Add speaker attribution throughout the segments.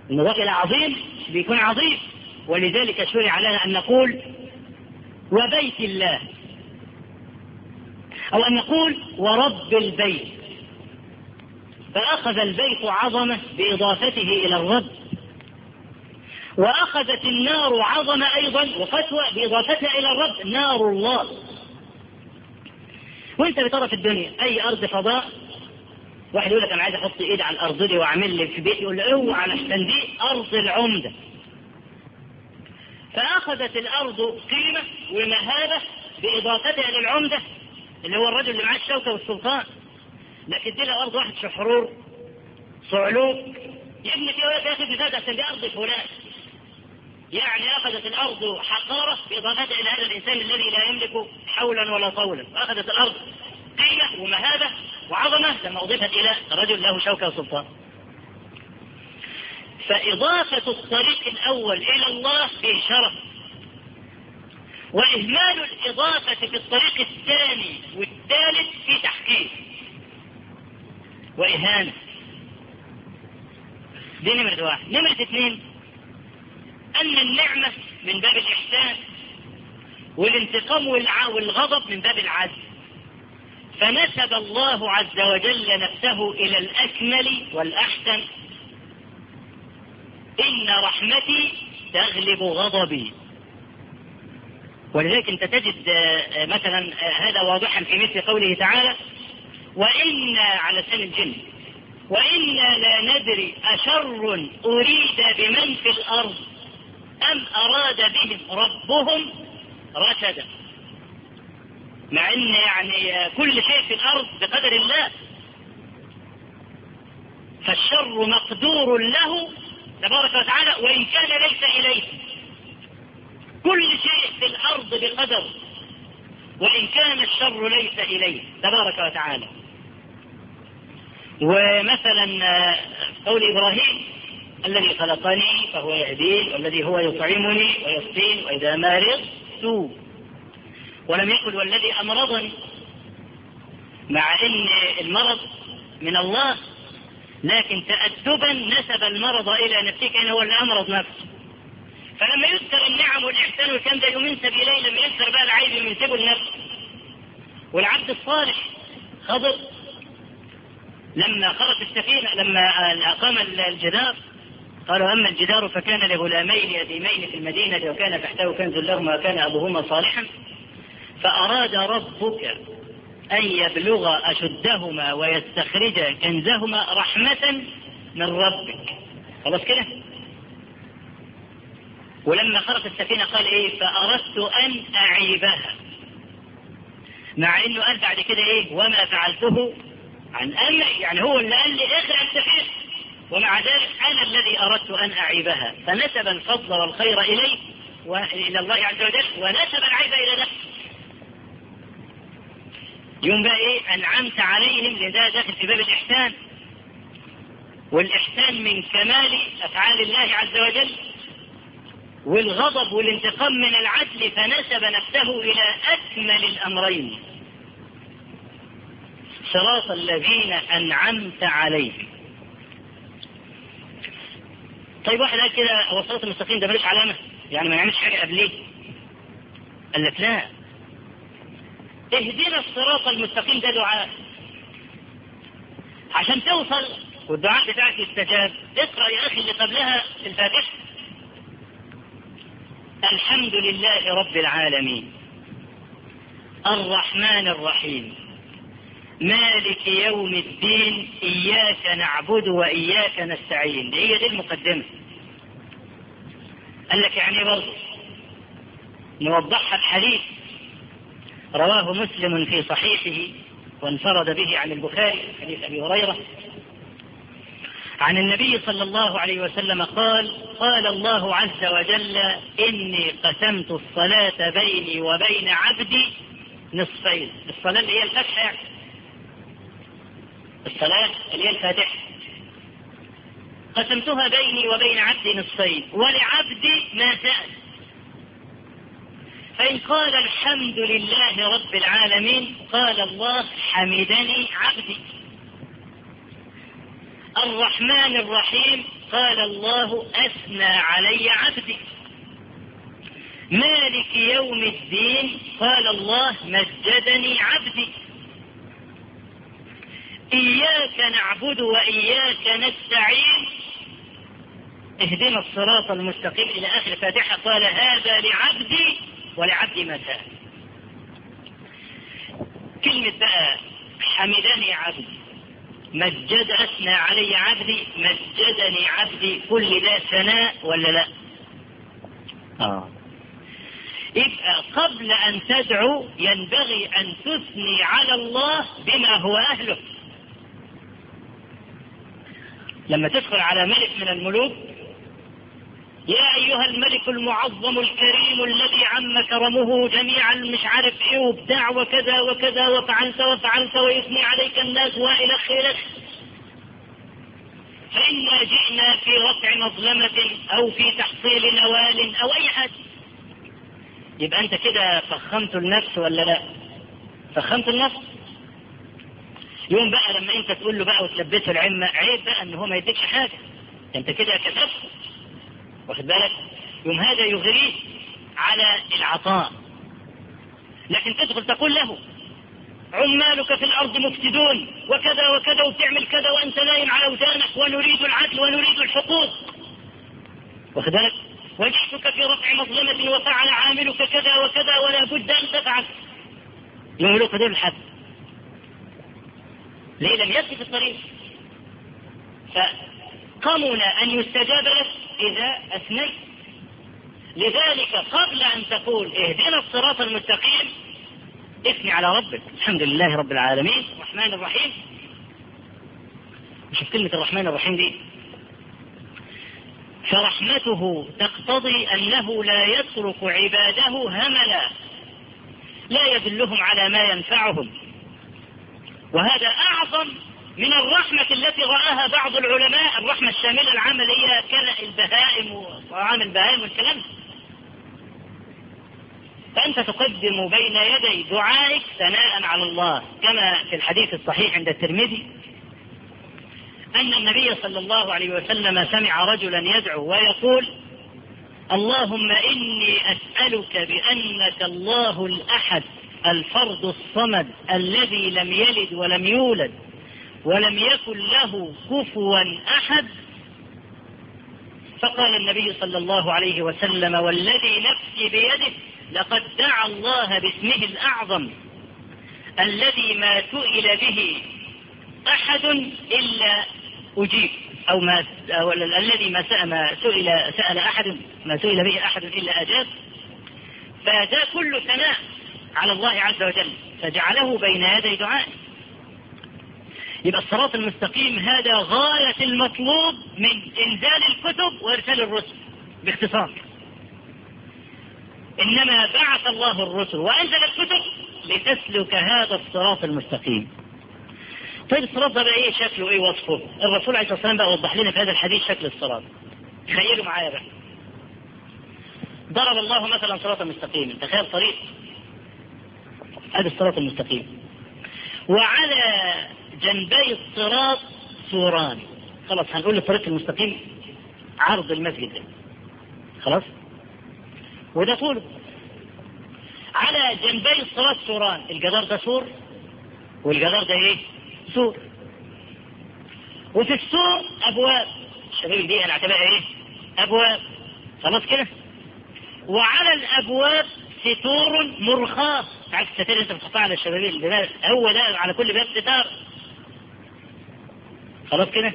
Speaker 1: المضاف إلى عظيم بيكون عظيم ولذلك شرع لنا أن نقول وبيت الله أو أن نقول ورب البيت فأخذ البيت عظمة بإضافته إلى الرب وأخذت النار عظمة أيضا وفتوى بإضافتها إلى الرب نار الله وانت بترى في الدنيا أي أرض فضاء واحد يقول لك أنا عايز أحط إيدي على الأرض دي وأعمل لي في بيتي يقول له اوعى علشان دي أرض العمدة فأخذت الأرض قيمة ومهابة بإضافتها للعمدة اللي هو الرجل اللي معاه الشوكة والسلطان لكن دي لو أرض واحد شحرور صعلوك يبني فيها ولا ياخذ بزاد عشان دي أرض فلان يعني أخذت الأرض حقارة بإضافتها إلى هذا الإنسان الذي لا يملك حولا ولا طولا وأخذت الأرض قيمة ومهابة وعظمة لما أضيفت إلى رجل له شوكة وسلطان فإضافة الطريق الأول إلى الله فيه شرف وإهمال الإضافة في الطريق الثاني والثالث في تحقيق وإهانة دي نمرة واحد نمرة اثنين أن النعمة من باب الإحسان والانتقام والغضب من باب العدل فنسب الله عز وجل نفسه إلى الأكمل والأحسن إن رحمتي تغلب غضبي ولذلك أنت تجد مثلا هذا واضحا في مثل قوله تعالى وإنا على سن الجن وإنا لا ندري أشر أريد بمن في الأرض أم أراد بهم ربهم رشدا مع ان يعني كل شيء في الارض بقدر الله فالشر مقدور له تبارك وتعالى وان كان ليس اليه كل شيء في الارض بقدر وان كان الشر ليس اليه تبارك وتعالى ومثلا قول ابراهيم الذي خلقني فهو يهدين والذي هو يطعمني ويسقين واذا مرضت ولم يقل والذي امرضني مع ان المرض من الله لكن تأدبا نسب المرض الى نفسه كان هو اللي امرض نفسه فلما يذكر النعم والاحسان والكلام ده ينسب اليه لما يذكر بقى العيب ينسبه لنفسه والعبد الصالح خضر لما خرج السفينه لما اقام الجدار قالوا اما الجدار فكان لغلامين يتيمين في المدينه وكان تحته كنز لهما وكان ابوهما صالحا فأراد ربك أن يبلغ أشدهما ويستخرج كنزهما رحمة من ربك خلاص كده ولما خرج السفينة قال إيه فأردت أن أعيبها مع إنه قال بعد كده إيه وما فعلته عن أمري يعني هو اللي قال لي اخرع السفينة ومع ذلك أنا الذي أردت أن أعيبها فنسب الفضل والخير إليه وإلى الله عز وجل ونسب العيب إلى نفسه يوم بقى ايه انعمت عليهم لان ده داخل في باب الاحسان والاحسان من كمال افعال الله عز وجل والغضب والانتقام من العدل فنسب نفسه الى اكمل الامرين صراط الذين انعمت عليهم طيب واحد قال كده هو الصراط المستقيم ده ملوش علامه يعني ما يعملش حاجه قبليه قال لك لا اهدنا الصراط المستقيم ده دعاء عشان توصل والدعاء بتاعك يستجاب اقرا يا اخي اللي قبلها في الفاتحه الحمد لله رب العالمين الرحمن الرحيم مالك يوم الدين اياك نعبد واياك نستعين هي دي المقدمه قال لك يعني برضه نوضحها بحديث رواه مسلم في صحيحه وانفرد به عن البخاري حديث ابي هريره عن النبي صلى الله عليه وسلم قال قال الله عز وجل اني قسمت الصلاه بيني وبين عبدي نصفين الصلاه اللي هي الفتحه يعني الصلاه اللي هي الفاتحه قسمتها بيني وبين عبدي نصفين ولعبدي ما سأل فإن قال الحمد لله رب العالمين قال الله حمدني عبدي الرحمن الرحيم قال الله أثنى علي عبدي مالك يوم الدين قال الله مجدني عبدي إياك نعبد وإياك نستعين اهدنا الصراط المستقيم إلى آخر فاتحة قال هذا لعبدي ولعبدي ما سأل كلمة بقى حمدني عبدي مجد أثنى علي عبدي مجدني عبدي كل ده ثناء ولا لا آه. يبقى قبل أن تدعو ينبغي أن تثني على الله بما هو أهله لما تدخل على ملك من الملوك يا أيها الملك المعظم الكريم الذي عم كرمه جميعا مش عارف إيه وبتاع وكذا وكذا وفعلت وفعلت ويثني عليك الناس وإلى آخره فإنا جئنا في رفع مظلمة أو في تحصيل نوال أو أي حاجة يبقى أنت كده فخمت النفس ولا لا؟ فخمت النفس يوم بقى لما أنت تقول له بقى وتلبسه العمة عيب بقى إن هو ما يديكش حاجة أنت كده كتبت واخد بالك يوم هذا يغريه على العطاء لكن تدخل تقول له عمالك في الارض مفسدون وكذا وكذا وبتعمل كذا وانت نايم على اوزانك ونريد العدل ونريد الحقوق واخد بالك وجئتك في رفع مظلمة وفعل عاملك كذا وكذا ولا بد ان تفعل يملك دول الحد ليه لم يسلك الطريق فقمن ان يستجاب لك إذا أثنيت لذلك قبل أن تقول اهدنا الصراط المستقيم اثني على ربك الحمد لله رب العالمين الرحمن الرحيم شوف كلمة الرحمن الرحيم دي فرحمته تقتضي أنه لا يترك عباده هملا لا يدلهم على ما ينفعهم وهذا أعظم من الرحمة التي رآها بعض العلماء الرحمة الشاملة العملية كلا البهائم وطعام البهائم والكلام فأنت تقدم بين يدي دعائك ثناء على الله كما في الحديث الصحيح عند الترمذي أن النبي صلى الله عليه وسلم سمع رجلا يدعو ويقول اللهم إني أسألك بأنك الله الأحد الفرد الصمد الذي لم يلد ولم يولد ولم يكن له كفوا أحد فقال النبي صلى الله عليه وسلم والذي نفسي بيده لقد دعا الله باسمه الأعظم الذي ما سئل به أحد إلا أجيب أو ما أو الذي ما سئل سأل أحد ما سئل به أحد إلا أجاب فذا كل ثناء على الله عز وجل فجعله بين يدي دعائه يبقى الصراط المستقيم هذا غاية المطلوب من إنزال الكتب وإرسال الرسل باختصار إنما بعث الله الرسل وأنزل الكتب لتسلك هذا الصراط المستقيم طيب الصراط ده بقى ايه شكله ايه وصفه الرسول عليه الصلاه والسلام بقى وضح لنا في هذا الحديث شكل الصراط تخيلوا معايا بقى ضرب الله مثلا صراطا مستقيما تخيل طريق هذا الصراط المستقيم وعلى جنبي الصراط سوران خلاص هنقول الطريق المستقيم عرض المسجد ده خلاص وده طوله على جنبي الصراط سوران الجدار ده سور والجدار ده ايه سور وفي السور ابواب الشباب دي هنعتبرها ايه ابواب خلاص كده وعلى الابواب ستور مرخاة عارف الستير انت بتحطها على الشبابيك هو ده على كل باب ستار خلاص كده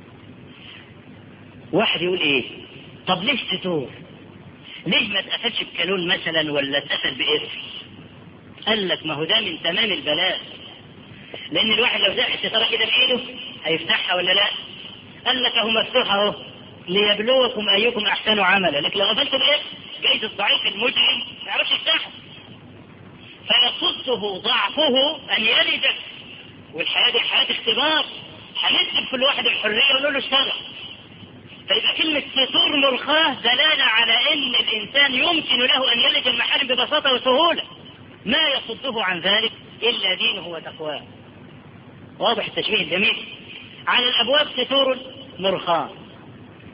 Speaker 1: واحد يقول ايه طب ليش ستور ليه ما اتقفلش بكالون مثلا ولا اتقفل باسم قال لك ما هو ده من تمام البلاء لان الواحد لو زق الستاره كده بايده هيفتحها ولا لا قال لك اهو مفتوح اهو ليبلوكم ايكم احسن عملا لكن لو قفلت باسم جايز الضعيف المجرم ما يعرفش يفتحها فيصده ضعفه ان يلدك والحياه دي حياه اختبار هندي كل واحد الحرية ونقول له اشتغل فإذا كلمة ستور مرخاة دلالة على أن الإنسان يمكن له أن يلج المحارم ببساطة وسهولة ما يصده عن ذلك إلا دينه وتقواه واضح التشبيه الجميل على الأبواب ستور مرخاة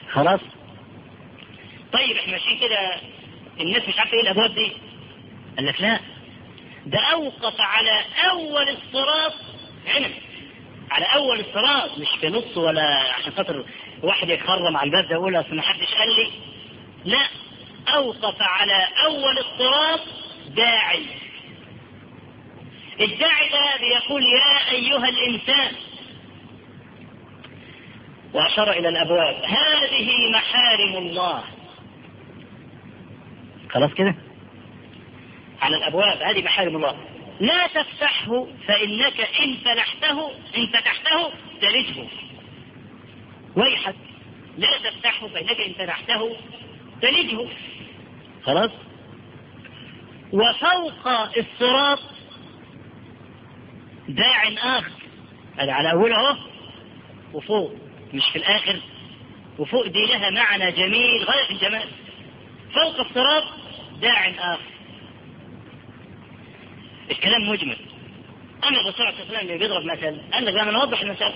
Speaker 1: خلاص طيب احنا ماشيين كده الناس مش عارفه ايه الابواب دي قال لك لا ده اوقف على اول الصراط هنا على اول الصراط مش في نص ولا عشان خاطر واحد يتخرم على الباب ده يقول اصل ما حدش قال لي لا اوقف على اول الصراط داعي الداعي ده بيقول يا ايها الانسان واشار الى الابواب هذه محارم الله خلاص كده على الابواب هذه محارم الله لا تفتحه فانك ان فتحته ان فتحته تلجه ويحك لا تفتحه فانك ان فتحته تلجه خلاص وفوق الصراط داع اخر هذا على اوله اهو وفوق مش في الاخر وفوق دي لها معنى جميل غايه الجمال فوق الصراط داع اخر الكلام مجمل اما الرسول عليه الصلاه والسلام اللي بيضرب مثل قال لك انا نوضح المثال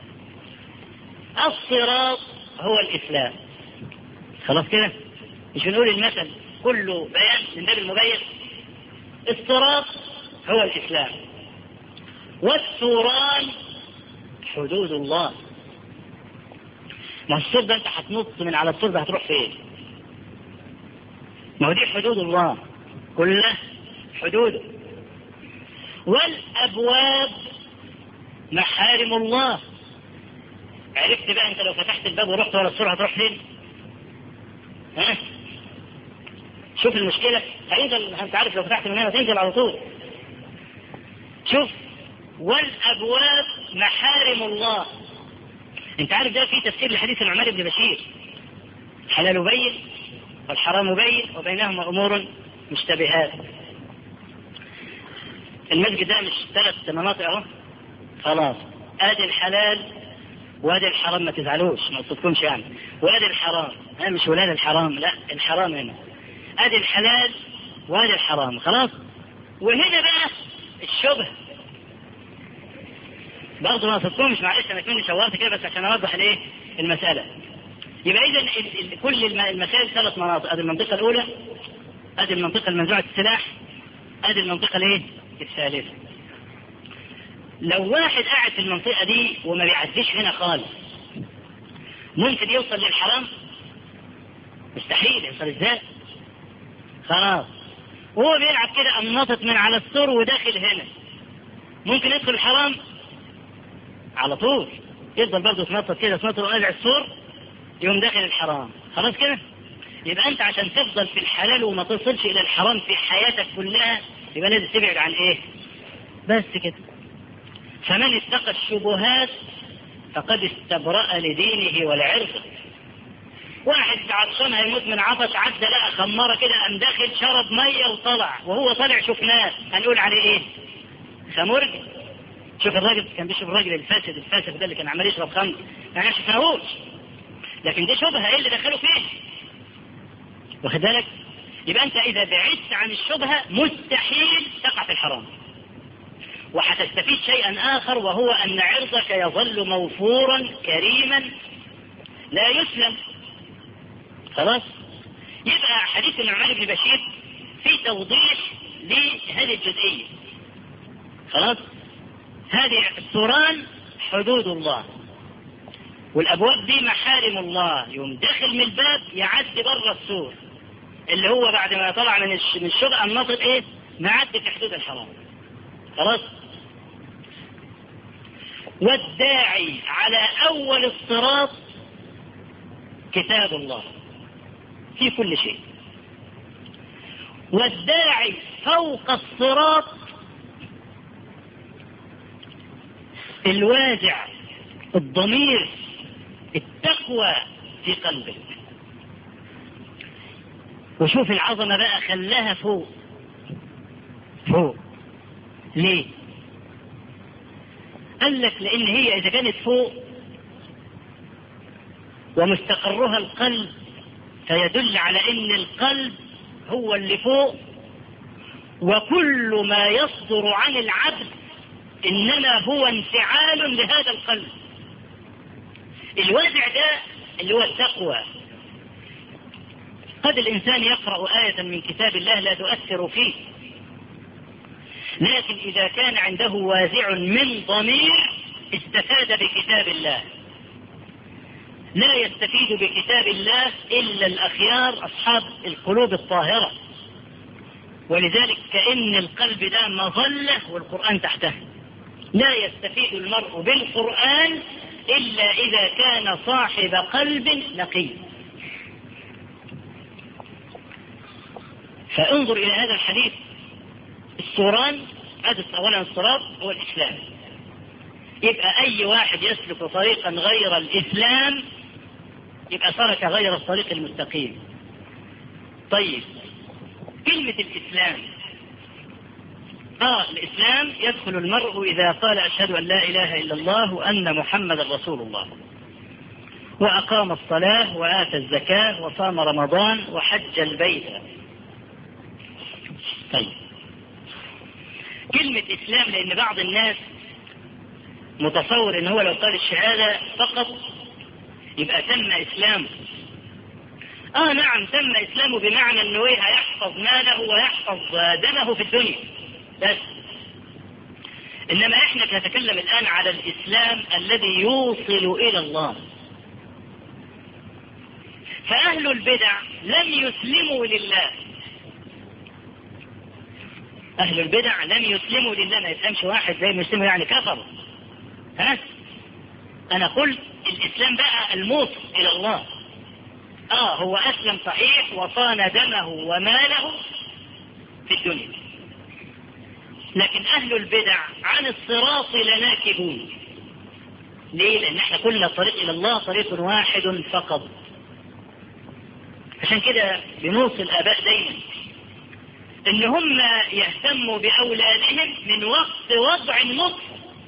Speaker 1: الصراط هو الاسلام خلاص كده مش بنقول المثل كله بيان من باب المبين الصراط هو الاسلام والسوران حدود الله ما السور ده انت هتنط من على السور ده هتروح فين؟ ما هو دي حدود الله كلها حدوده والابواب محارم الله عرفت بقى انت لو فتحت الباب ورحت ورا السور هتروح فين؟ ها؟ شوف المشكلة هينزل انت عارف لو فتحت من هنا تنزل على طول شوف والابواب محارم الله انت عارف ده في تفسير لحديث النعمان بن بشير حلال بين والحرام بين وبينهما امور مشتبهات المسجد ده مش ثلاث مناطق اهو خلاص ادي الحلال وادي الحرام ما تزعلوش ما تصدقونش يعني وادي الحرام انا مش ولاد الحرام لا الحرام هنا ادي الحلال وادي الحرام خلاص وهنا بقى الشبه برضه ما تصدقونش معلش انا كنت شورت كده بس عشان اوضح الايه المساله يبقى اذا كل المسائل ثلاث مناطق ادي المنطقه الاولى ادي المنطقه المنزوعه السلاح ادي المنطقه الايه الثالثه لو واحد قاعد في المنطقه دي وما بيعديش هنا خالص ممكن يوصل للحرام مستحيل يوصل ازاي خلاص وهو بيلعب كده قام من على السور وداخل هنا ممكن يدخل الحرام على طول يفضل برضه يتنطط كده يتنطط ونازع السور يقوم داخل الحرام خلاص كده يبقى انت عشان تفضل في الحلال وما تصلش الى الحرام في حياتك كلها يبقى لازم تبعد عن ايه بس كده فمن اتقى الشبهات فقد استبرأ لدينه ولعرضه واحد عطشان هيموت من عطش عدى لقى خمارة كده قام داخل شرب مية وطلع وهو طالع شفناه هنقول عليه ايه؟ خمرجي شوف الراجل كان بيشوف الراجل الفاسد الفاسد ده اللي كان عمال يشرب خمر ما شفناهوش لكن دي شبهه ايه اللي دخله فيه واخد بالك يبقى انت اذا بعدت عن الشبهه مستحيل تقع في الحرام وحتستفيد شيئا اخر وهو ان عرضك يظل موفورا كريما لا يسلم خلاص يبقى حديث النعمان بن بشير في توضيح لهذه الجزئيه خلاص هذه السوران حدود الله والابواب دي محارم الله يوم داخل من الباب يعدي بره السور اللي هو بعد ما طلع من من الشبهه الناطق ايه معدي في حدود الحرام خلاص والداعي على اول الصراط كتاب الله في كل شيء والداعي فوق الصراط الوازع الضمير التقوى في قلبك وشوف العظمة بقى خلاها فوق فوق ليه قال لك لان هي اذا كانت فوق ومستقرها القلب فيدل على ان القلب هو اللي فوق وكل ما يصدر عن العبد انما هو انفعال لهذا القلب الوازع ده اللي هو التقوى قد الإنسان يقرأ آية من كتاب الله لا تؤثر فيه لكن إذا كان عنده وازع من ضمير استفاد بكتاب الله لا يستفيد بكتاب الله إلا الأخيار أصحاب القلوب الطاهرة ولذلك كأن القلب ده مظلة والقرآن تحته لا يستفيد المرء بالقرآن إلا إذا كان صاحب قلب نقي فانظر إلى هذا الحديث السوران هذا أولا الصراط هو الإسلام يبقى أي واحد يسلك طريقا غير الإسلام يبقى سلك غير الطريق المستقيم طيب كلمة الإسلام آه الإسلام يدخل المرء إذا قال أشهد أن لا إله إلا الله وأن محمد رسول الله وأقام الصلاة وآتى الزكاة وصام رمضان وحج البيت طيب كلمة إسلام لأن بعض الناس متصور إن هو لو قال الشهادة فقط يبقى تم إسلامه آه نعم تم إسلامه بمعنى أنه هيحفظ ماله ويحفظ دمه في الدنيا بس إنما إحنا نتكلم الآن على الإسلام الذي يوصل إلى الله فأهل البدع لم يسلموا لله أهل البدع لم يسلموا لله ما يفهمش واحد زي المسلموا يعني كفر ها أنا قلت الإسلام بقى الموصل إلى الله آه هو أسلم صحيح وصان دمه وماله في الدنيا لكن أهل البدع عن الصراط لناكبون ليه؟ لأن احنا كلنا الطريق إلى الله طريق واحد فقط عشان كده بنوصي الآباء دايما إن هم يهتموا بأولادهم من وقت وضع النطف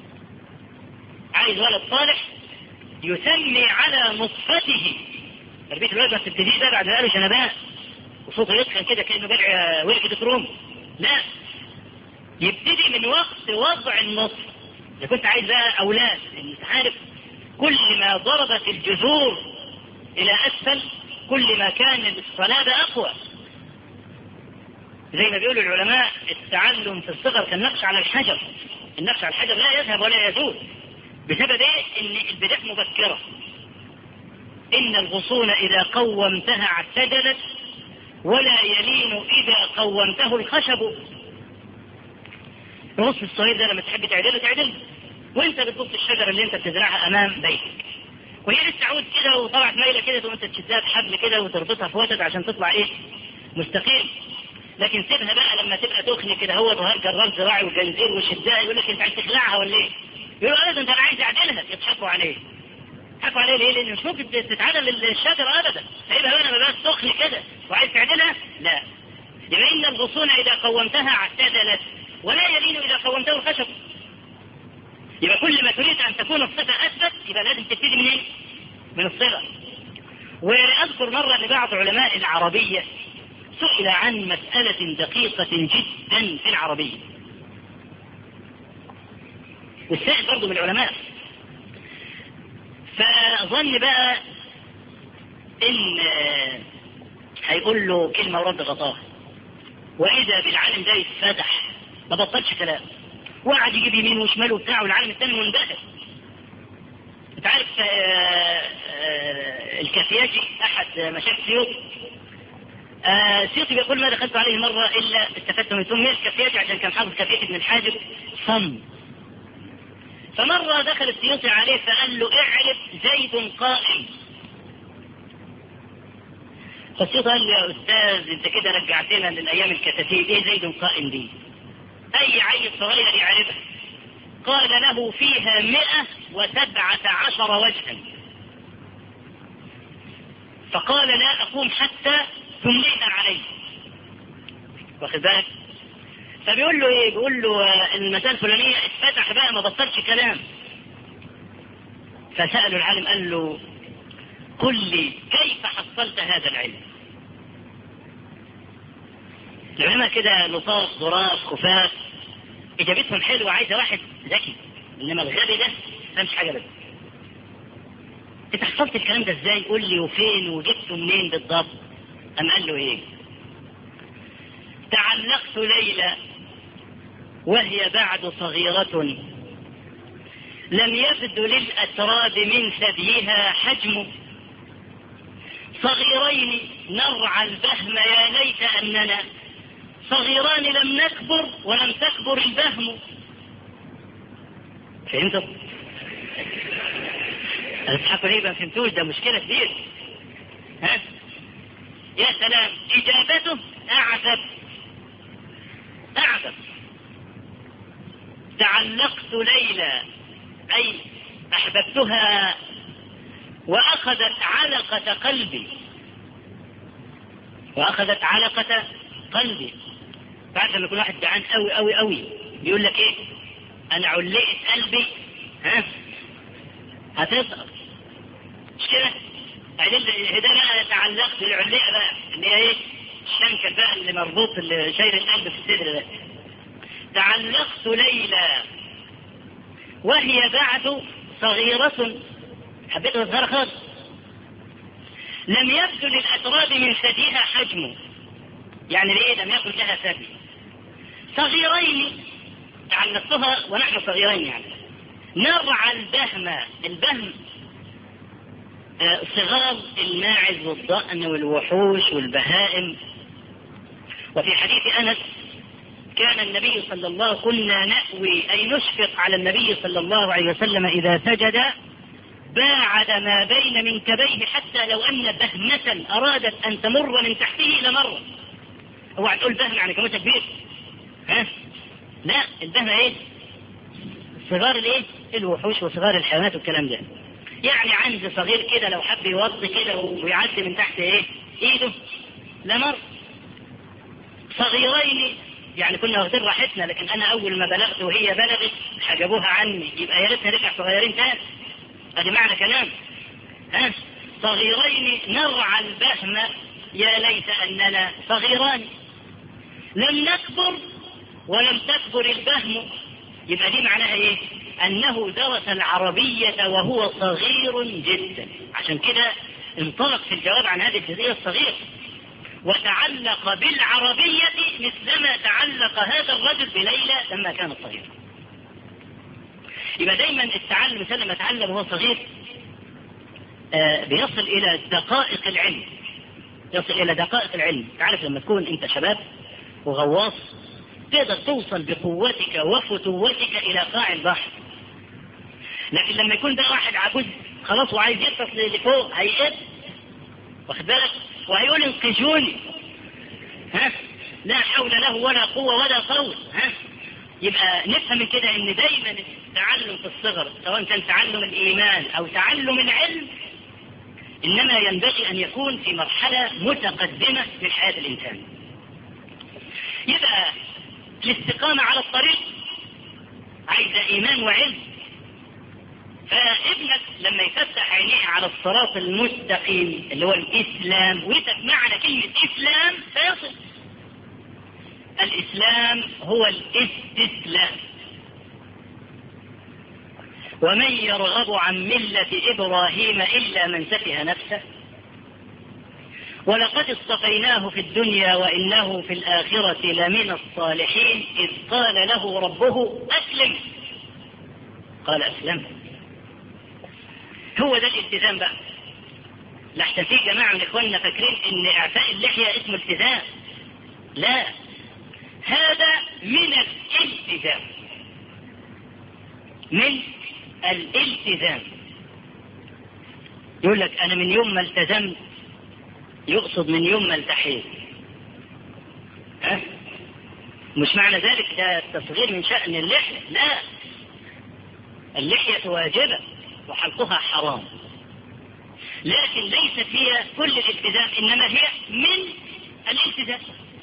Speaker 1: عايز ولد صالح يسمي على نطفته تربية الولد ما تبتديش ده بعد له جنبات وصوته يتخن كده كأنه بلع ورقة روم لا يبتدي من وقت وضع النصف إذا كنت عايز بقى أولاد أنت عارف كل ما ضربت الجذور إلى أسفل كل ما كان الصلابة أقوى زي ما بيقولوا العلماء التعلم في الصغر كالنقش على الحجر النقش على الحجر لا يذهب ولا يزول بسبب ايه ان البداية مبكرة ان الغصون اذا قومتها اعتدلت ولا يلين اذا قومته الخشب الغصن الصغير ده لما تحب تعدله تعدله وانت بتبص الشجرة اللي انت بتزرعها امام بيتك وهي لسه عود كده وطلعت مايله كده تقوم انت تشدها بحبل كده وتربطها في وتد عشان تطلع ايه مستقيم لكن سيبها بقى لما تبقى تخني كده هو جرار زراعي وجنزير وشدها يقول لك انت عايز تخلعها ولا ايه؟ يقول له انت انا عايز اعدلها يضحكوا عليه يضحكوا عليه ليه؟ لان مش ممكن تتعدل الشجره ابدا سيبها بقى لما بقى تخني كده وعايز تعدلها؟ لا يبقى ان الغصون اذا قومتها اعتدلت ولا يلين اذا قومته الخشب يبقى كل ما تريد ان تكون الصفه اثبت يبقى لازم تبتدي من ايه؟ من الصله واذكر مره لبعض علماء العربيه سئل عن مسألة دقيقة جدا في العربية والسائل برضه من العلماء فظن بقى ان هيقول له كلمة ورد غطاها واذا بالعالم ده يتفتح ما بطلش كلام وقعد يجيب يمين وشمال وبتاع والعالم الثاني منبهر انت عارف الكافياجي احد مشايخ سيوط آه سيوطي بيقول ما دخلت عليه مرة إلا استفدت من ثم كفيتي عشان كان حافظ كفيتي ابن الحاجب صم فمرة دخل السيوطي عليه فقال له اعرف زيد قائم فالسيوطي قال له يا أستاذ أنت كده رجعتنا للأيام الكتاتيب إيه زيد قائم دي أي عيل صغير يعرفها قال له فيها مئة وسبعة عشر وجها فقال لا أقوم حتى تملينا عليه واخد بالك فبيقول له ايه بيقول له المسألة الفلانية اتفتح بقى ما بطلش كلام فسأله العالم قال له قل لي كيف حصلت هذا العلم العلماء كده لطاف ظراف خفاف اجابتهم حلوه عايزه واحد ذكي انما الغبي ده ما مش حاجه بس انت حصلت الكلام ده ازاي قول لي وفين وجبته منين بالضبط أم قال له ايه تعلقت ليلى وهي بعد صغيرة لم يبد للأتراب من ثديها حجم صغيرين نرعى البهم يا ليت أننا صغيران لم نكبر ولم تكبر البهم فهمتوا؟ تضحكوا ليه ما فهمتوش ده مشكلة كبيرة ها؟ يا سلام إجابته أعذب أعذب تعلقت ليلى أي أحببتها وأخذت علقة قلبي وأخذت علقة قلبي بعد لما يكون واحد جعان قوي قوي قوي بيقول لك إيه أنا علقت قلبي ها هتسقط مش كده؟ بعدين ده بقى تعلقت بالعلقة بقى اللي هي إيه؟ الشنكة بقى اللي مربوط اللي شايل القلب في الصدر ده تعلقت ليلى وهي بعد صغيرة حبيتها صغيرة خالص لم يبدو للأتراب من ثديها حجمه يعني ليه لم يكن لها ثدي صغيرين تعلقتها ونحن صغيرين يعني نرعى البهم البهم آه صغار الماعز والضأن والوحوش والبهائم وفي حديث أنس كان النبي صلى الله عليه وسلم كنا نأوي أي نشفق على النبي صلى الله عليه وسلم إذا سجد باعد ما بين منكبيه حتى لو أن بهمة أرادت أن تمر من تحته لمر اوعى تقول بهم يعني كمية كبير ها لا البهم ايه صغار الايه الوحوش وصغار الحيوانات والكلام ده يعني عنز صغير كده لو حب يوطي كده ويعدي من تحت ايه ايده لمر صغيرين يعني كنا واخدين راحتنا لكن انا اول ما بلغت وهي بلغت حجبوها عني يبقى يا ريتنا نرجع صغيرين تاني ادي معنى كلام ها صغيرين نرعى البهم يا ليت اننا صغيران لم نكبر ولم تكبر البهم يبقى دي معناها ايه انه درس العربية وهو صغير جدا عشان كده انطلق في الجواب عن هذه الجزئية الصغيرة وتعلق بالعربية مثلما تعلق هذا الرجل بليلى لما كان صغيرا يبقى دايما التعلم الانسان لما يتعلم وهو صغير آه بيصل الى دقائق العلم يصل الى دقائق العلم تعرف لما تكون انت شباب وغواص تقدر توصل بقوتك وفتوتك الى قاع البحر لكن لما يكون ده واحد عجوز خلاص وعايز يغطس لفوق هيقف واخد بالك وهيقول انقذوني ها لا حول له ولا قوه ولا قول ها يبقى نفهم من كده ان دايما التعلم في الصغر سواء كان تعلم الايمان او تعلم العلم انما ينبغي ان يكون في مرحله متقدمه من حياه الانسان. يبقى الاستقامه على الطريق عايزه ايمان وعلم. فابنك لما يفتح عينيه على الصراط المستقيم اللي هو الاسلام ويتك معنى كلمه اسلام فيصل. الاسلام هو الاستسلام. ومن يرغب عن ملة إبراهيم إلا من سفه نفسه ولقد اصطفيناه في الدنيا وإنه في الآخرة لمن الصالحين إذ قال له ربه أسلم قال أسلم هو ده الالتزام بقى لحتى في جماعة من إخواننا فاكرين إن إعفاء اللحية اسمه التزام لا هذا من الالتزام من الالتزام يقول لك انا من يوم ما التزمت يقصد من يوم ما التحيت ها مش معنى ذلك ده التصغير من شأن اللحية لا اللحية واجبة وحلقها حرام لكن ليست هي كل الالتزام انما هي من الالتزام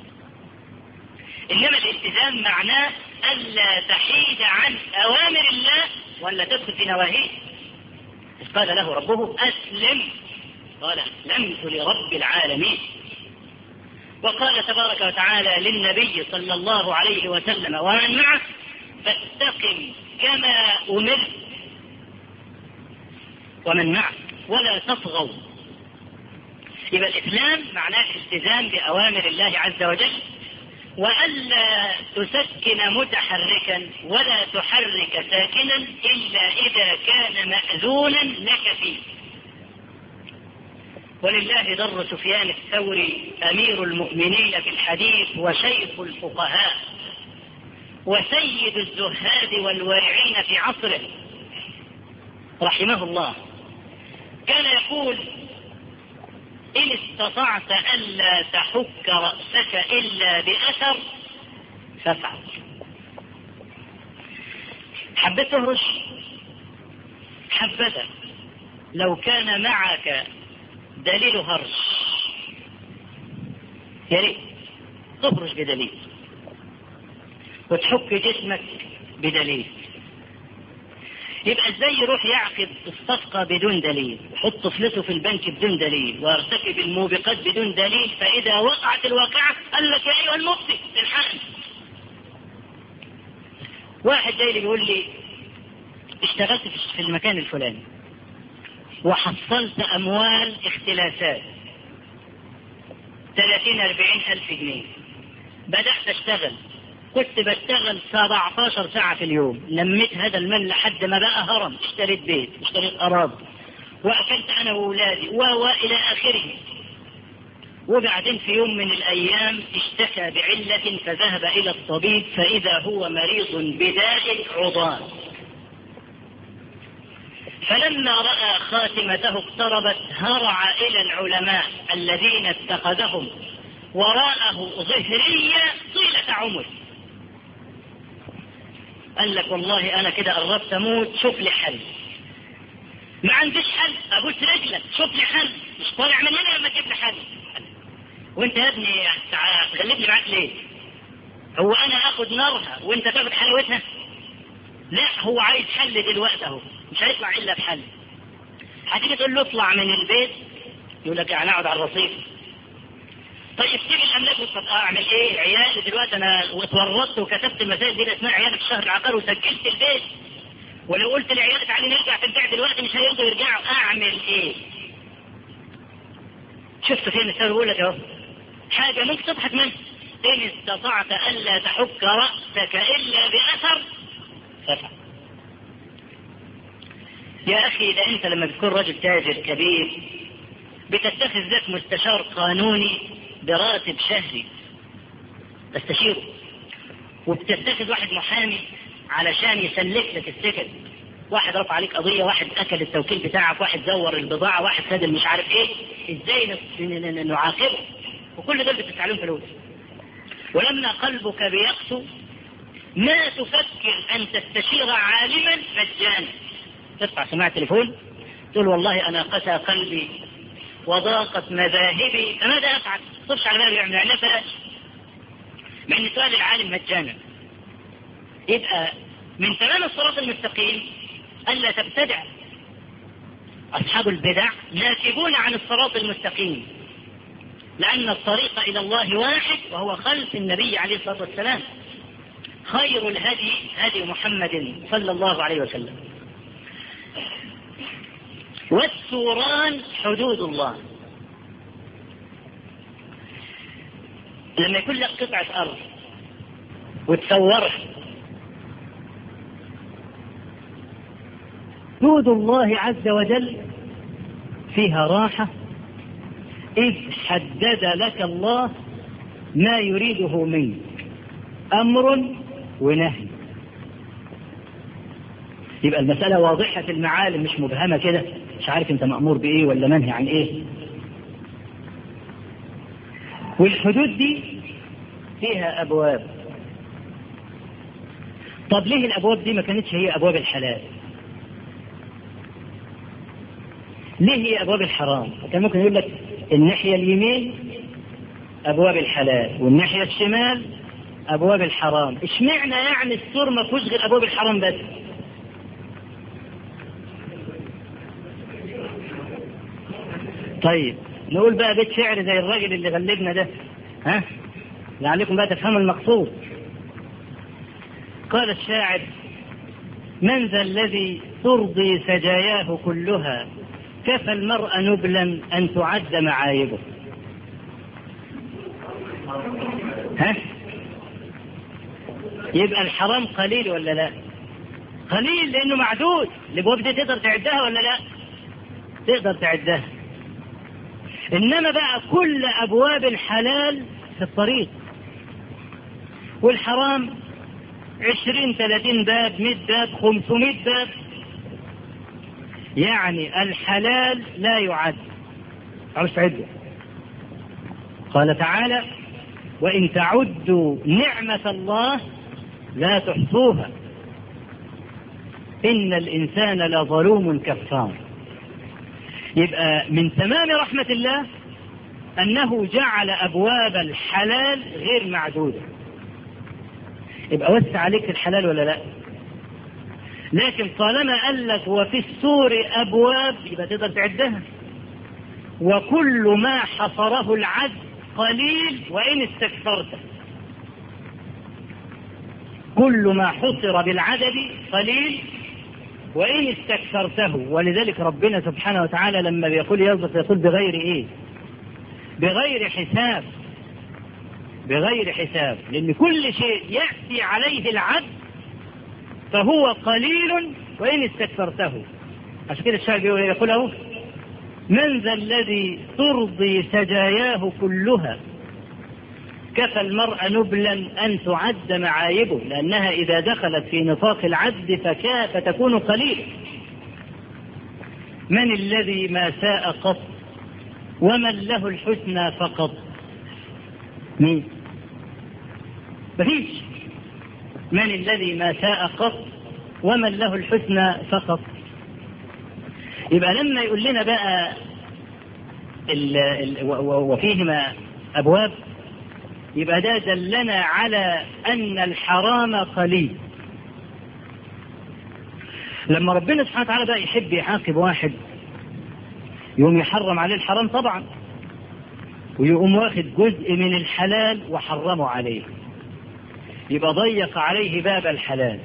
Speaker 1: انما الالتزام معناه الا تحيد عن اوامر الله ولا تدخل في نواهيه إذ قال له ربه أسلم قال أسلمت لرب العالمين وقال تبارك وتعالى للنبي صلى الله عليه وسلم ومن معه فاستقم كما أمرت ومن معه ولا تطغوا يبقى الإسلام معناه الالتزام بأوامر الله عز وجل وألا تسكن متحركا ولا تحرك ساكنا إلا إذا كان مأذونا لك فيه ولله در سفيان الثوري أمير المؤمنين في الحديث وشيخ الفقهاء وسيد الزهاد والورعين في عصره رحمه الله كان يقول إن استطعت ألا تحك رأسك إلا بأثر فافعل حبيت تهرش حبذا لو كان معك دليل هرش يا ريت تهرش بدليل وتحك جسمك بدليل يبقى ازاي يروح يعقد الصفقة بدون دليل يحط فلوسه في البنك بدون دليل ويرتكب الموبقات بدون دليل فإذا وقعت الواقعة قال لك يا أيها المفتي الحقني واحد جاي لي بيقول لي اشتغلت في المكان الفلاني وحصلت أموال اختلاسات 30 40 ألف جنيه بدأت أشتغل كنت بشتغل 17 ساعة في اليوم لميت هذا المال لحد ما بقى هرم اشتريت بيت اشتريت أراضي وأكلت أنا وأولادي و إلى آخره وبعدين في يوم من الأيام اشتكى بعلة فذهب إلى الطبيب فإذا هو مريض بداء عضال فلما رأى خاتمته اقتربت هرع إلى العلماء الذين اتخذهم وراءه ظهرية طيلة عمره قال لك والله انا كده قربت اموت شوف لي حل ما عنديش حل ابوس رجلك شوف لي حل مش طالع من هنا لما تجيب لي حل وانت يا ابني تغلبني معاك ليه هو انا اخد نارها وانت تاخد حلاوتها لا هو عايز حل دلوقتي اهو مش هيطلع الا بحل هتيجي تقول له اطلع من البيت يقول لك يعني اقعد على الرصيف طيب سيب الاملاك طب اعمل ايه عيالي دلوقتي انا اتورطت وكتبت المسائل دي اسماء عيالي في الشهر العقاري وسجلت البيت ولو قلت لعيالي تعالي نرجع في البيع دلوقتي مش هيرضوا يرجعوا اعمل ايه؟ شفت فين السبب بيقول لك اهو حاجه ممكن تضحك منها ان استطعت الا تحك راسك الا باثر فافعل يا اخي ده انت لما بتكون رجل تاجر كبير بتتخذ ذات مستشار قانوني براتب شهري تستشيره وبتتخذ واحد محامي علشان يسلك لك السكن واحد رفع عليك قضيه واحد اكل التوكيل بتاعك واحد زور البضاعه واحد خد مش عارف ايه ازاي نعاقبه وكل دول بتدفع لهم فلوس ولما قلبك بيقسو ما تفكر ان تستشير عالما مجانا ترفع سماعه تليفون تقول والله انا قسى قلبي وضاقت مذاهبي فماذا افعل؟ صرش على بالي يعمل لا بلاش مع ان سؤال العالم مجانا يبقى من تمام الصراط المستقيم الا تبتدع اصحاب البدع ناكبون عن الصراط المستقيم لان الطريق الى الله واحد وهو خلف النبي عليه الصلاه والسلام خير الهدي هدي محمد صلى الله عليه وسلم والسوران حدود الله لما يكون لك قطعة أرض وتصورها حدود الله عز وجل فيها راحة إذ حدد لك الله ما يريده منك أمر ونهي يبقى المسألة واضحة المعالم مش مبهمة كده مش عارف انت مأمور بإيه ولا منهي عن إيه والحدود دي فيها أبواب طب ليه الأبواب دي ما كانتش هي أبواب الحلال ليه هي أبواب الحرام كان ممكن يقول لك الناحية اليمين أبواب الحلال والناحية الشمال أبواب الحرام اشمعنى يعني السور ما فيهوش غير أبواب الحرام بس طيب نقول بقى بيت شعر زي الراجل اللي غلبنا ده ها لعلكم بقى تفهموا المقصود قال الشاعر من ذا الذي ترضي سجاياه كلها كفى المرء نبلا أن تعد معايبه ها يبقى الحرام قليل ولا لا قليل لأنه معدود الأبواب دي تقدر تعدها ولا لا تقدر تعدها إنما بقى كل أبواب الحلال في الطريق والحرام عشرين ثلاثين باب مئة باب خمسمائة باب يعني الحلال لا يعد أو تعد قال تعالى وإن تعدوا نعمة الله لا تحصوها إن الإنسان لظلوم كفار يبقى من تمام رحمة الله أنه جعل أبواب الحلال غير معدودة يبقى وسع عليك الحلال ولا لا لكن طالما قال لك وفي السور أبواب يبقى تقدر تعدها وكل ما حصره العد قليل وإن استكثرته كل ما حصر بالعدد قليل وإن استكثرته ولذلك ربنا سبحانه وتعالى لما بيقول يرزق يقول بغير إيه بغير حساب بغير حساب لأن كل شيء يأتي عليه العد فهو قليل وإن استكثرته عشان كده الشاعر يقول له من ذا الذي ترضي سجاياه كلها كفى المرء نبلا أن تعد معايبه لأنها إذا دخلت في نطاق العد فكا فتكون قليلة من الذي ما ساء قط ومن له الحسنى فقط مين مفيش من الذي ما ساء قط ومن له الحسنى فقط يبقى لما يقول لنا بقى ال ال وفيهما أبواب يبقى ده دلنا على أن الحرام قليل لما ربنا سبحانه وتعالى بقى يحب يعاقب واحد يقوم يحرم عليه الحرام طبعا ويقوم واخد جزء من الحلال وحرمه عليه يبقى ضيق عليه باب الحلال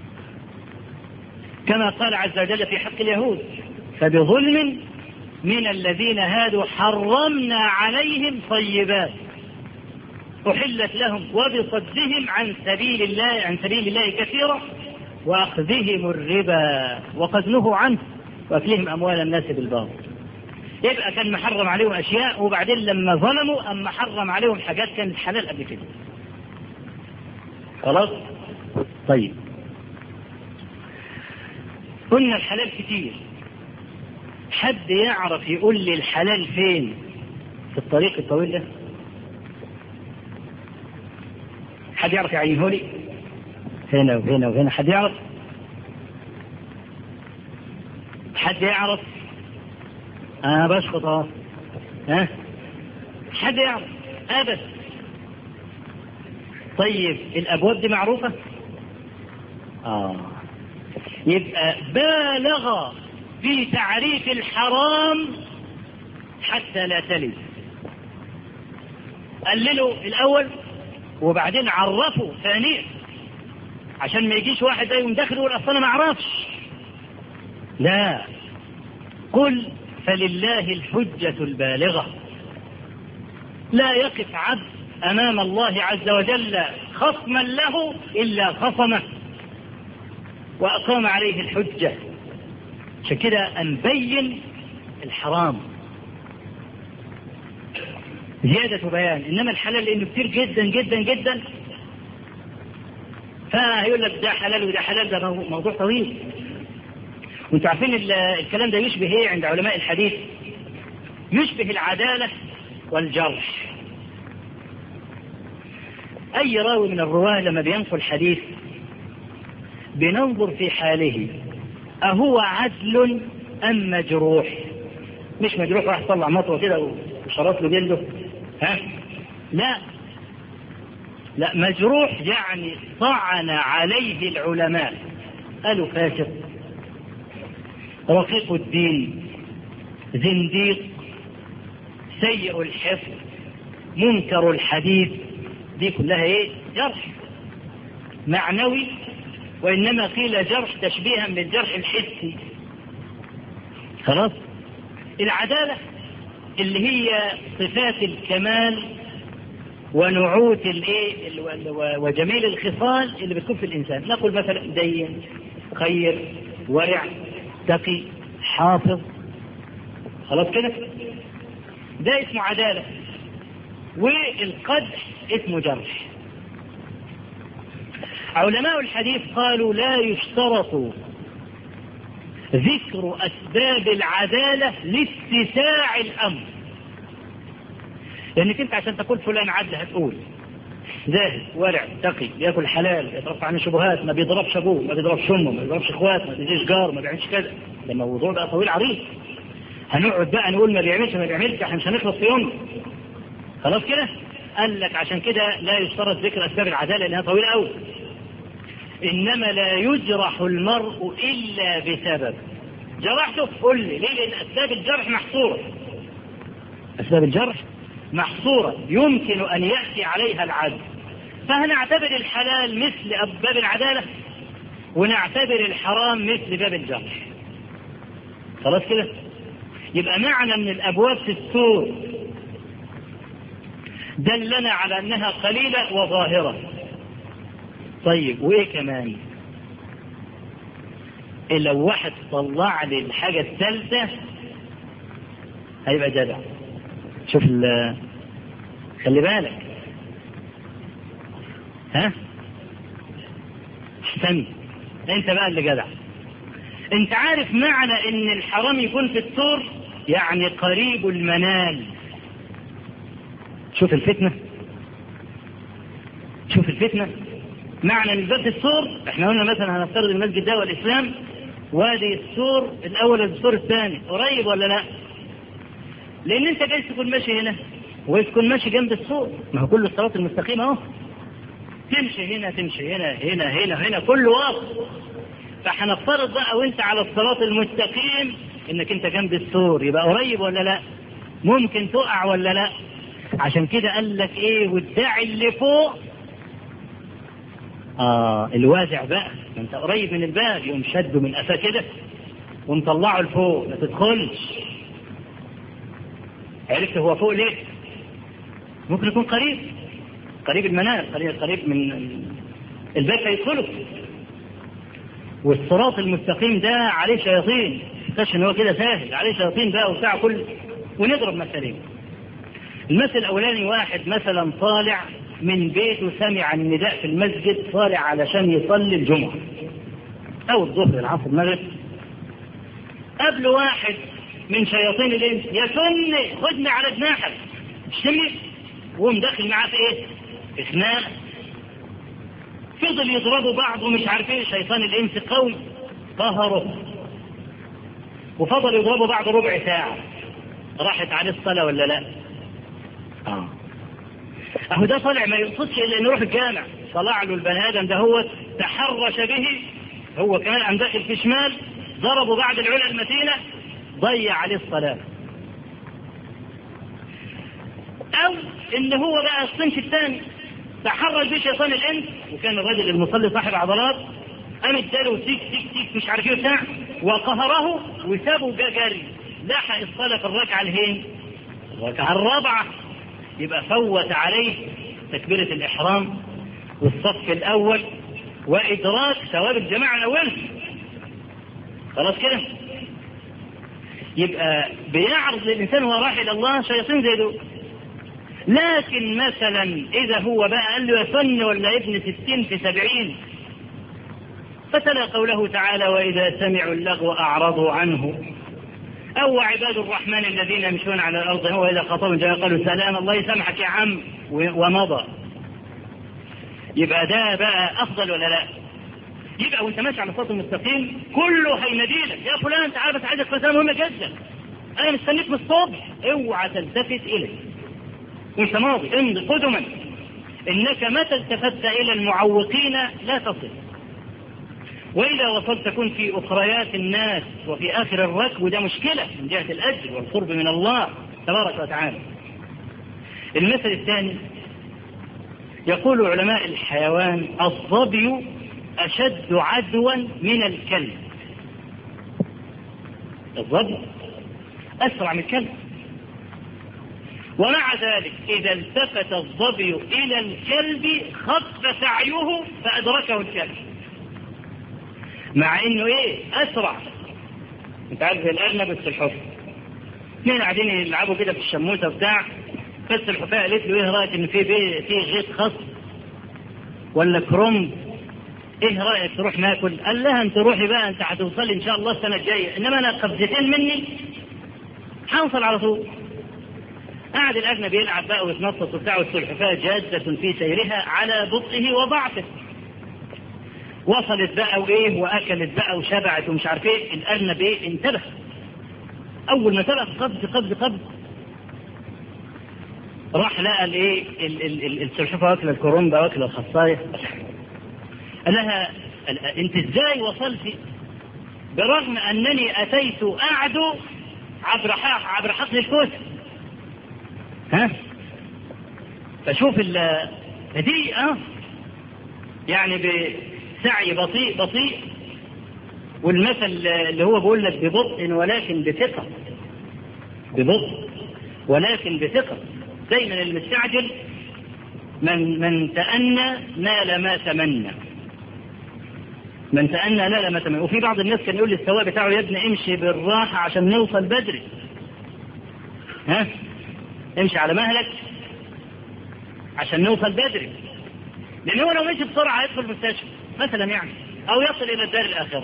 Speaker 1: كما قال عز وجل في حق اليهود فبظلم من الذين هادوا حرمنا عليهم طيبات أحلت لهم وبصدهم عن سبيل الله عن سبيل الله كثيرا وأخذهم الربا وقد نهوا عنه وأكلهم أموال الناس بالباطل يبقى كان محرم عليهم أشياء وبعدين لما ظلموا أما حرم عليهم حاجات كانت حلال قبل كده خلاص طيب قلنا الحلال كتير حد يعرف يقول لي الحلال فين في الطريق الطويل ده حد يعرف يعينه لي هنا وهنا وهنا حد يعرف حد يعرف انا بسقط اهو ها حد يعرف ابدا طيب الابواب دي معروفه اه يبقى بالغ في تعريف الحرام حتى لا تلد قللوا الاول وبعدين عرفوا ثانيا عشان ما يجيش واحد يقوم داخل يقول اصل انا ما اعرفش لا قل فلله الحجة البالغة لا يقف عبد أمام الله عز وجل خصما له إلا خصمه وأقام عليه الحجة عشان كده نبين الحرام زيادة بيان إنما الحلال لأنه كتير جدا جدا جدا فهيقول لك ده حلال وده حلال ده موضوع طويل وانتوا عارفين الكلام ده يشبه ايه عند علماء الحديث يشبه العدالة والجرح أي راوي من الرواة لما بينقل حديث بننظر في حاله أهو عدل أم مجروح مش مجروح راح طلع مطوة كده وشرط له جلده ها لا لا مجروح يعني طعن عليه العلماء قالوا فاسق رقيق الدين زنديق سيء الحفظ منكر الحديث دي كلها ايه جرح معنوي وانما قيل جرح تشبيها بالجرح الحسي خلاص العدالة اللي هي صفات الكمال ونعوت الايه وجميل الخصال اللي بتكون في الانسان نقول مثلا دين خير ورع تقي حافظ خلاص كده ده اسمه عدالة والقدح اسمه جرح علماء الحديث قالوا لا يشترط ذكر أسباب العدالة لاتساع الأمر لأنك أنت عشان تقول فلان عدل هتقول زاهد ورع تقي بياكل حلال يترفع عن الشبهات ما بيضربش ابوه ما بيضربش امه ما بيضربش اخواته ما بيجيش جار ما بيعملش كذا ده الموضوع بقى طويل عريض هنقعد بقى نقول ما بيعملش ما بيعملش احنا مش هنخلص في يوم خلاص كده قال لك عشان كده لا يشترط ذكر اسباب العداله لانها طويله قوي انما لا يجرح المرء الا بسبب جرحته قل لي ليه لان اسباب الجرح محصوره اسباب الجرح محصوره يمكن ان ياتي عليها العدل فهنعتبر الحلال مثل باب العداله ونعتبر الحرام مثل باب الجرح خلاص كده يبقى معنى من الابواب في السور دلنا على انها قليله وظاهره طيب وايه كمان إيه لو واحد طلع لي الحاجة الثالثة هيبقى جدع شوف خلي بالك ها احسنت انت بقى اللي جدع انت عارف معنى ان الحرام يكون في السور يعني قريب المنال شوف الفتنة شوف الفتنة معنى ان باب السور احنا قلنا مثلا هنفترض المسجد ده والاسلام وادي السور الاول السور الثاني قريب ولا لا؟ لان انت جاي تكون ماشي هنا وتكون ماشي جنب السور ما هو كل الصراط المستقيم اهو تمشي هنا تمشي هنا هنا هنا هنا كله واضح فهنفترض بقى وانت على الصراط المستقيم انك انت جنب السور يبقى قريب ولا لا؟ ممكن تقع ولا لا؟ عشان كده قال لك ايه والداعي اللي فوق اه الوازع بقى ما انت قريب من الباب يقوم شده من قفاه كده ومطلعه لفوق ما تدخلش عرفت هو فوق ليه؟ ممكن يكون قريب قريب المنال قريب قريب من الباب هيدخله والصراط المستقيم ده عليه شياطين مش ان هو كده سهل عليه شياطين بقى وبتاع كل ونضرب مثلين المثل الاولاني واحد مثلا طالع من بيته سمع النداء في المسجد طالع علشان يصلي الجمعة أو الظهر العصر المغرب قبل واحد من شياطين الإنس يا سني خدني على جناحك شمي وقوم داخل معاه في إيه؟ في خناقة فضل يضربوا بعض ومش عارفين شيطان الإنس قوي قهره وفضل يضربوا بعض ربع ساعة راحت عليه الصلاة ولا لا؟ آه اهو ده طالع ما يقصدش الا انه يروح الجامع طلع له البني ادم ده هو تحرش به هو كمان قام داخل في شمال ضربه بعد العلا المتينه ضيع عليه الصلاه او ان هو بقى الصنف الثاني تحرش به شيطان الانس وكان الرجل المصلي صاحب عضلات قام اداله تيك تيك تيك مش عارف ايه بتاع وقهره وسابه جري لحق الصلاه في الركعه الهين الركعه الرابعه يبقى فوت عليه تكبيرة الإحرام والصف الأول وإدراك ثواب الجماعة الأول خلاص كده يبقى بيعرض للإنسان وهو رايح إلى الله شياطين زي دول لكن مثلا إذا هو بقى قال له يا سن ولا ابن ستين في سبعين فتلا قوله تعالى وإذا سمعوا اللغو أعرضوا عنه أو عباد الرحمن الذين يمشون على الأرض هو إذا خاطبهم جاء قالوا سلام الله يسامحك يا عم ومضى يبقى ده بقى أفضل ولا لا؟ يبقى وأنت ماشي على الصراط المستقيم كله هيناديلك يا فلان تعال بس عايزك رسالة مهمة جدا أنا مستنيك من الصبح اوعى تلتفت إليه وأنت ماضي امضي قدما إنك متى التفت إلى المعوقين لا تصل وإذا وصلت تكون في أخريات الناس وفي آخر الركب وده مشكلة من جهة الأجر والقرب من الله تبارك وتعالى المثل الثاني يقول علماء الحيوان الظبي أشد عدوا من الكلب الظبي أسرع من الكلب ومع ذلك إذا التفت الظبي إلى الكلب خف سعيه فأدركه الكلب مع إنه إيه أسرع أنت عارف الأرنب السلحفاة اثنين قاعدين يلعبوا كده في الشموسة بتاع بس الحفاة قالت له إيه رأيك إن في في غيط خاص ولا كرنب ايه رايك تروح ناكل؟ قال لها انت روحي بقى انت هتوصلي ان شاء الله السنه الجايه انما انا قبضتين مني هوصل على طول. قعد الاجنبي يلعب بقى ويتنطط وبتاع والسلحفاه جاده في سيرها على بطئه وضعفه. وصلت بقى وايه واكلت بقى وشبعت ومش عارف ايه الارنب ايه انتبه. اول ما انتبه قبض قبض قبض راح لقى الايه السلحفاه واكله الكرومبه واكله الخصايه قال لها انت ازاي وصلتي برغم انني اتيت اعدو عبر عبر حقل الكوس ها فشوف دي اه يعني بسعي بطيء بطيء والمثل اللي هو بيقول لك ببطء ولكن بثقة ببطء ولكن بثقة دايما المستعجل من من تأنى نال ما تمنى من تأنى نال ما تمنى وفي بعض الناس كان يقول للسواق بتاعه يا ابني امشي بالراحة عشان نوصل بدري ها امشي على مهلك عشان نوصل بدري لان هو لو مشي بسرعة هيدخل المستشفى مثلا يعني او يصل الى الدار الاخرة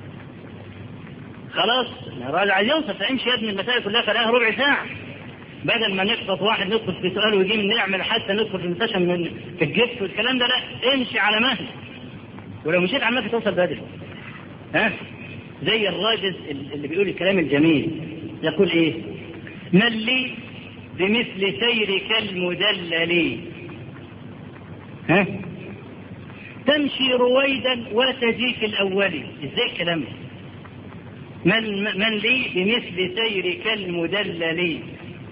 Speaker 1: خلاص الراجل عايز يوصل فامشي يا ابني المسائل كلها خلاها ربع ساعة بدل ما نخبط واحد ندخل في سؤال ويجي من نعمل حتى ندخل في المستشفى من في الجبس والكلام ده لا امشي على مهلك ولو مشيت على مهلك توصل بدري ها زي الراجل اللي بيقول الكلام الجميل يقول ايه من لي بمثل سيرك المدلل ها تمشي رويدا وتجيك الاولي ازاي الكلام من من لي بمثل سيرك المدلل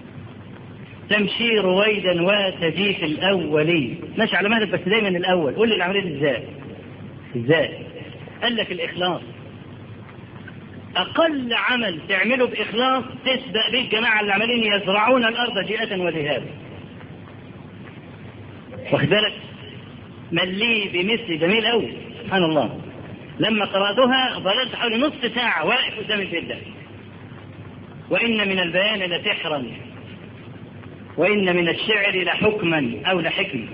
Speaker 1: تمشي رويدا وتجيك الاولي ماشي على مهلك بس دايما الاول قول لي العمليه ازاي ازاي قال لك الاخلاص اقل عمل تعمله باخلاص تسبق به الجماعه اللي عمالين يزرعون الارض جيئه وذهابا واخد بالك من لي بمثل جميل قوي سبحان الله لما قراتها ظللت حوالي نصف ساعه واقف قدام البيت ده وان من البيان لسحرا وان من الشعر لحكما او لحكمه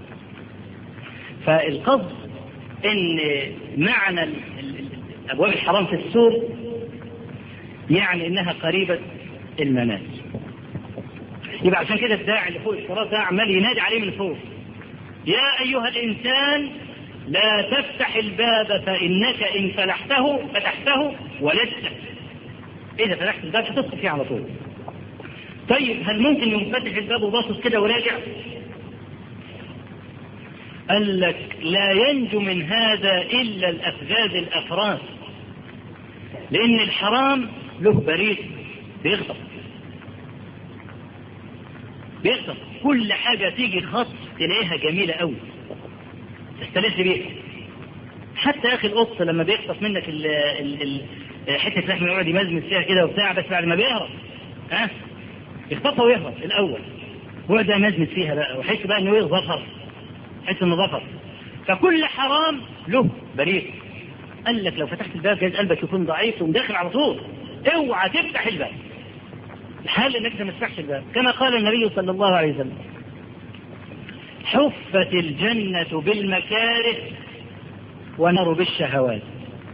Speaker 1: فالقصد ان معنى ابواب الحرام في السوق يعني انها قريبة المنازل يبقى عشان كده الداعي اللي فوق الصراط ده عمال ينادي عليه من فوق يا ايها الانسان لا تفتح الباب فانك ان فتحته فتحته ولدت اذا فتحت الباب هتدخل فيه على طول طيب هل ممكن ينفتح الباب وباصص كده وراجع قال لك لا ينجو من هذا الا الافذاذ الافراس لان الحرام له بريد بيغضب بيغضب كل حاجة تيجي خط تلاقيها جميلة قوي تستلذ بيها حتى يا اخي القط لما بيخطف منك ال ال ال حته لحم يقعد يمزمز فيها كده وبتاع بس بعد ما بيهرب ها يخطفها ويهرب الاول ويقعد يمزمز فيها بقى ويحس بقى انه ظفر يحس انه ظفر فكل حرام له بريد قال لك لو فتحت الباب جايز قلبك يكون ضعيف تقوم داخل على طول اوعى تفتح الباب الحال انك ما تفتحش الباب كما قال النبي صلى الله عليه وسلم حفت الجنة بالمكاره ونار بالشهوات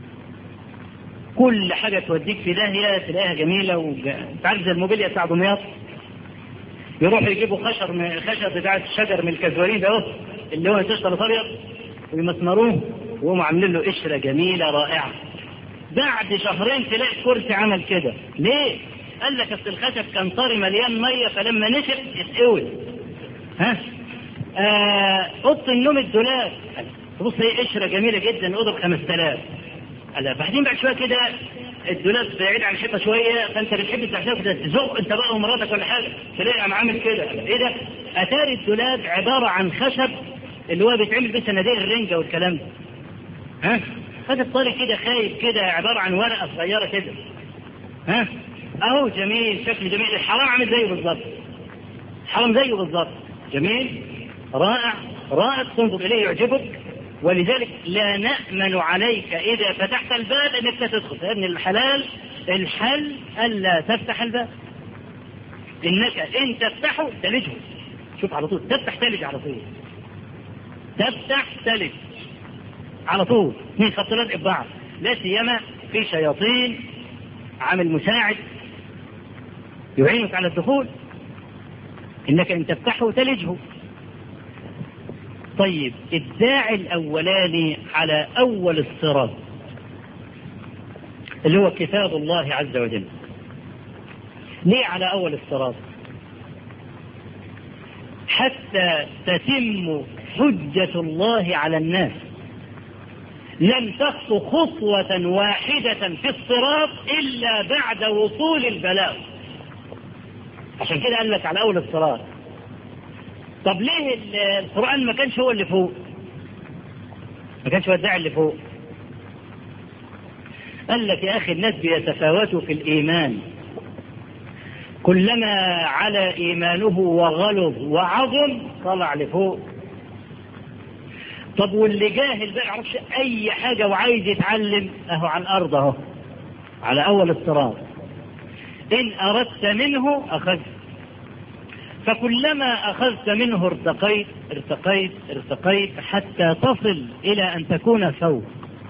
Speaker 1: كل حاجة توديك في داهية تلاقيها جميلة وج... تعرف زي الموبيليا بتاع دمياط يروحوا يجيبوا خشر من خشب بتاع الشجر من الكزورين ده اللي هو تشتغل ابيض ويمسمروه وهم عاملين له قشره جميله رائعه بعد شهرين تلاقي الكرسي عمل كده ليه؟ قال لك اصل الخشب كان طري مليان ميه فلما نشف اتقوي ها آه اوضه النوم الدولاب تبص هي قشره جميله جدا اوضه ب 5000 قال بعدين بعد شويه كده الدولاب بعيد عن الحيطه شويه فانت بتحب تحتاج كده تزق انت بقى ومراتك ولا حاجه تلاقي عم عامل كده ايه ده؟ اتاري الدولاب عباره عن خشب اللي هو بيتعمل بيه صناديق الرنجه والكلام ده ها خد الطري كده خايف كده عباره عن ورقه صغيره كده ها اهو جميل شكل جميل الحرام عامل زيه بالظبط الحرام زيه بالظبط جميل رائع رائع تنظر اليه يعجبك ولذلك لا نأمن عليك إذا فتحت الباب أنك لا تدخل لأن الحلال الحل ألا تفتح الباب إنك إن تفتحه تلجه شوف على طول تفتح تلج على طول تفتح تلج على طول اثنين خط لزق ببعض لا سيما في شياطين عامل مساعد يعينك على الدخول انك ان تفتحه تلجه طيب الداعي الاولاني على اول الصراط اللي هو كتاب الله عز وجل ليه على اول الصراط حتى تتم حجة الله على الناس لم تخطو خطوة واحدة في الصراط إلا بعد وصول البلاغ عشان كده قال لك على أول الصراط طب ليه القرآن ما كانش هو اللي فوق ما كانش هو الداعي اللي فوق قال لك يا أخي الناس بيتفاوتوا في الإيمان كلما على إيمانه وغلظ وعظم طلع لفوق طب واللي جاهل بقى يعرفش أي حاجة وعايز يتعلم أهو على الأرض أهو على أول الصراط إن أردت منه أخذت فكلما أخذت منه ارتقيت ارتقيت ارتقيت حتى تصل إلى أن تكون فوق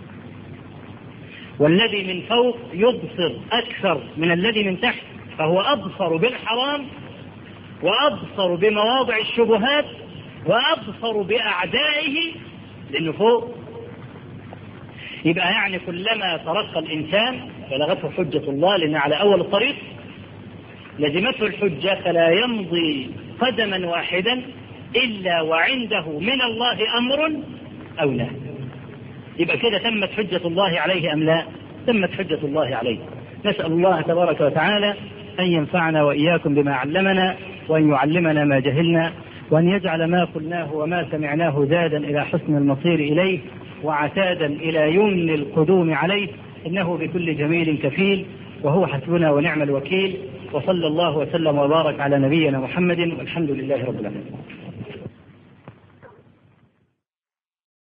Speaker 1: والذي من فوق يبصر أكثر من الذي من تحت فهو أبصر بالحرام وأبصر بمواضع الشبهات وأبصر بأعدائه لأنه فوق يبقى يعني كلما ترقى الإنسان بلغته حجة الله لأن على أول الطريق لزمته الحجة فلا يمضي قدما واحدا إلا وعنده من الله أمر أو لا يبقى كده تمت حجة الله عليه أم لا تمت حجة الله عليه نسأل الله تبارك وتعالى أن ينفعنا وإياكم بما علمنا وأن يعلمنا ما جهلنا وأن يجعل ما قلناه وما سمعناه زادا إلى حسن المصير إليه وعتادا إلى يمن القدوم عليه إنه بكل جميل كفيل وهو حسبنا ونعم الوكيل وصلى الله وسلم وبارك على نبينا محمد والحمد لله رب العالمين